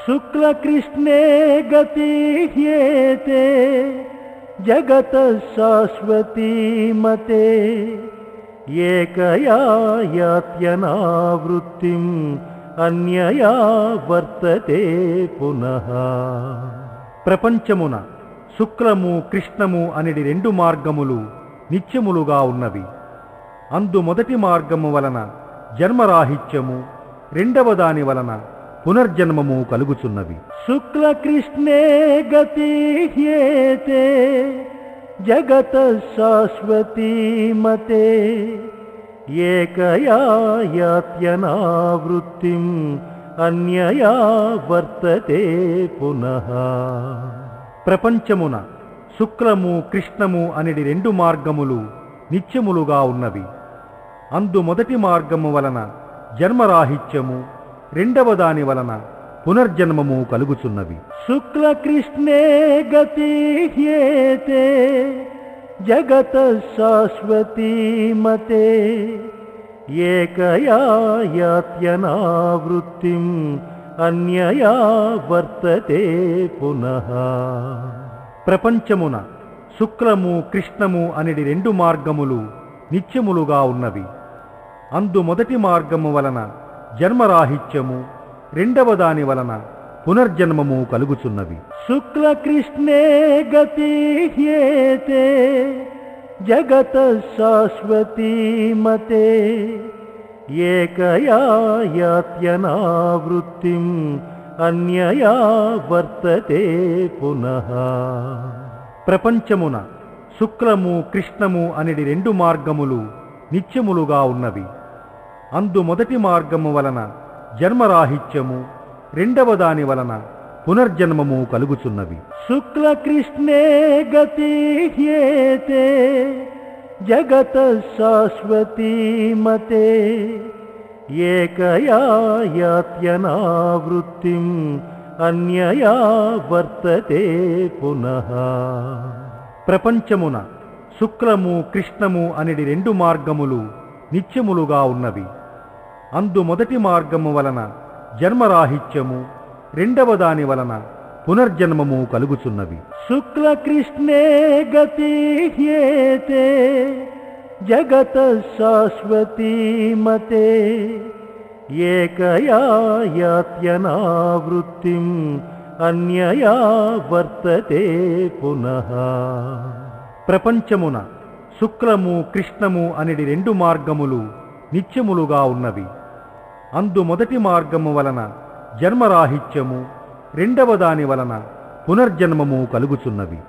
శుక్లకృష్ణే గతి హ్యేతే జగత శాశ్వతీ మతే ఏకయా యాత్యనావృత్తిం అన్యయా వర్తతే పునః ప్రపంచమున శుక్లము కృష్ణము అనిడి రెండు మార్గములు నిత్యములుగా ఉన్నవి అందు మొదటి మార్గము వలన జన్మరాహిత్యము రెండవ దాని వలన పునర్జన్మము కలుగుచున్నవి శుక్లకృష్ణే గతి హ్యేతే జగత శాశ్వతీ మతే ఏకయా యాత్యనావృత్తిం అన్యయా వర్తతే పునః ప్రపంచమున శుక్లము కృష్ణము అనిడి రెండు మార్గములు నిత్యములుగా ఉన్నవి అందు మొదటి మార్గము వలన జన్మరాహిత్యము రెండవ దాని వలన పునర్జన్మము కలుగుచున్నవి శుక్లకృష్ణే గతి హ్యేతే జగత శాశ్వతీ మతే ఏకయా యాత్యనావృత్తిం అన్యయా వర్తతే పునః ప్రపంచమున శుక్లము కృష్ణము అనిడి రెండు మార్గములు నిత్యములుగా ఉన్నవి అందు మొదటి మార్గము వలన జన్మరాహిత్యము రెండవ దాని వలన పునర్జన్మము కలుగుచున్నవి శుక్లకృష్ణే గతి హ్యేతే జగత శాశ్వతీ మతే ఏకయా యాత్యనావృత్తిం అన్యయా వర్తతే పునః ప్రపంచమున శుక్లము కృష్ణము అనిడి రెండు మార్గములు నిత్యములుగా ఉన్నవి అందు మొదటి మార్గము వలన జన్మరాహిత్యము రెండవ దాని వలన పునర్జన్మము కలుగుచున్నవి శుక్లకృష్ణే గతి హ్యేతే జగత శాశ్వతీ మతే ఏకయా యాత్యనావృత్తిం అన్యయా వర్తతే పునః ప్రపంచమున శుక్లము కృష్ణము అనిడి రెండు మార్గములు నిత్యములుగా ఉన్నవి అందు మొదటి మార్గము వలన జన్మరాహిత్యము రెండవ దాని వలన పునర్జన్మము కలుగుచున్నవి శుక్లకృష్ణే గతి హ్యేతే జగత శాశ్వతీ మతే ఏకయా యాత్యనావృత్తిం అన్యయా వర్తతే పునః ప్రపంచమున శుక్లము కృష్ణము అనిడి రెండు మార్గములు నిత్యములుగా ఉన్నవి అందు మొదటి మార్గము వలన జన్మరాహిత్యము రెండవ దాని వలన పునర్జన్మము కలుగుచున్నవి